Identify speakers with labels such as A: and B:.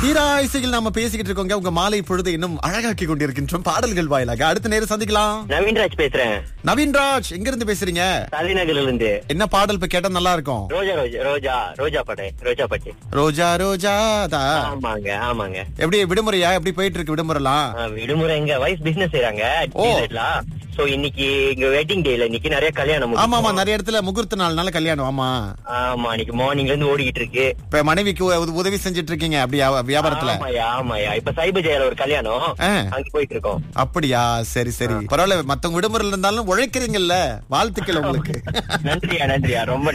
A: தீரா இசையில் நாம பேசிக்கிட்டு இருக்கோங்க உங்க மாலை பொழுது இன்னும் அழகாக்கி கொண்டிருக்கின்றோம் பாடல்கள் வாயிலாக அடுத்த நேரம் சந்திக்கலாம்
B: நவீன்ராஜ் பேசுறேன்
A: நவீன்ராஜ் எங்க இருந்து பேசுறீங்க
B: தலைநகர்ல இருந்து
A: என்ன பாடல் இப்ப கேட்டா நல்லா இருக்கும்
B: ரோஜா ரோஜா ரோஜா ரோஜா படை ரோஜா பட்டு
A: ரோஜா ரோஜா தா
B: ஆமாங்க ஆமாங்க
A: எப்படி விடுமுறையா எப்படி போயிட்டு இருக்கு விடுமுறைலாம்
B: ஆ, விடுமுறை எங்க வைஃப் பிசினஸ் செய்யறாங்க
A: ஓ.
B: சோ இன்னைக்கு இங்க வெட்டிங் டேல இன்னைக்கு நிறைய கல்யாணம்
A: ஆமா ஆமா
B: முடிஞ்சுச்சு.
A: நிறைய இடத்துல முகூர்த்த நாள்னால கல்யாணம் ஆமா
B: ஆமா இன்னைக்கு மார்னிங்ல இருந்து ஓடிக்கிட்டு இருக்கு
A: இப்ப மனைவிக்கு உ- உதவி செஞ்சுட்டு இருக்கீங்க அப்படி வியா- வியாபாரத்துல
B: ஆமாயா ஆமாயா இப்ப சைபர் ஜெயில ஒரு கல்யாணம்
A: ஆ.
B: அங்க போயிட்டு இருக்கோம்
A: அப்படியா சரி சரி பரவாயில்ல மத்தவங்க விடுமுறையில் இருந்தாலும் உழைக்கிறீங்கல்ல வாழ்த்துக்கள் உங்களுக்கு
B: நன்றியா நன்றியா ரொம்ப